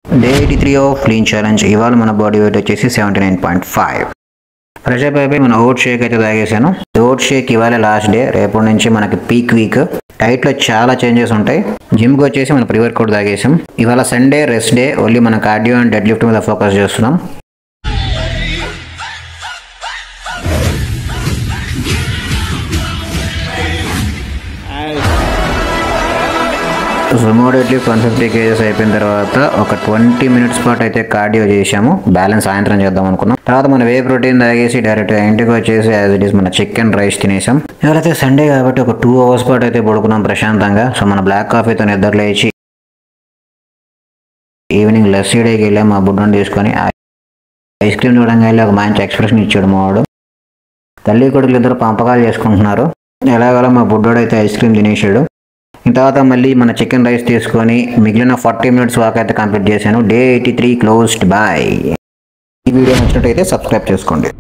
day eighty three of clean challenge ఇవాళ మన body weight వచ్చేసి seventy nine point five fresh up అయిపోయి మన ఓట్ షేక్ అయితే తాగేసాను ఓట్ షేక్ ఇవాళ లాస్ట్ డే రేపటి నుంచి మనకి పీక్ వీక్ డైట్ లో చాలా చేంజెస్ ఉంటాయి జిమ్ కి వచ్చేసి మన ప్రీ వర్కౌట్ తాగేసాం ఇవాళ సండే రెస్ట్ డే ఓన్లీ మన కార్డియో అండ్ డెడ్ లిఫ్ట్ మీద ఫోకస్ చేస్తున్నాం sumo deadlift one fifty kgs అయిపోయిన తర్వాత ఒక ట్వంటీ మినిట్స్ పాటు అయితే కార్డియో చేసాము బ్యాలెన్స్ సాయంత్రం చేద్దాం అనుకున్నాం తర్వాత మన వే ప్రోటీన్ తాగేసి డైరెక్ట్ ఇంటికి వచ్చేసి యాజ్ ఇట్ ఈస్ మన చికెన్ రైస్ తినేసాం ఎవరైతే సండే కాబట్టి ఒక టూ అవర్స్ పాటు అయితే పడుకున్నాం ప్రశాంతంగా సో మన బ్లాక్ కాఫీతో నిద్ర లేచి ఈవినింగ్ లస్సీ డేకి వెళ్ళాం మా బుడ్డను తీసుకొని ఐస్ క్రీమ్ చూడంగా వెళ్ళి ఒక మంచి ఎక్స్ప్రెషన్ ఇచ్చాడు మా వాడు తల్లి కొడుకులు ఇద్దరు పంపకాలు చేసుకుంటున్నారు ఎలాగోలా మా బుడ్డోడు అయితే ఐస్ క్రీమ్ తినేసాడు ఇంత తర్వాత మళ్ళీ మన చికెన్ రైస్ తీసుకొని మిగిలిన ఫార్టీ మినిట్స్ వాక్ అయితే కంప్లీట్ చేశాను day eighty three closed bye ఈ వీడియో నచ్చినట్టయితే సబ్స్క్రైబ్ చేసుకోండి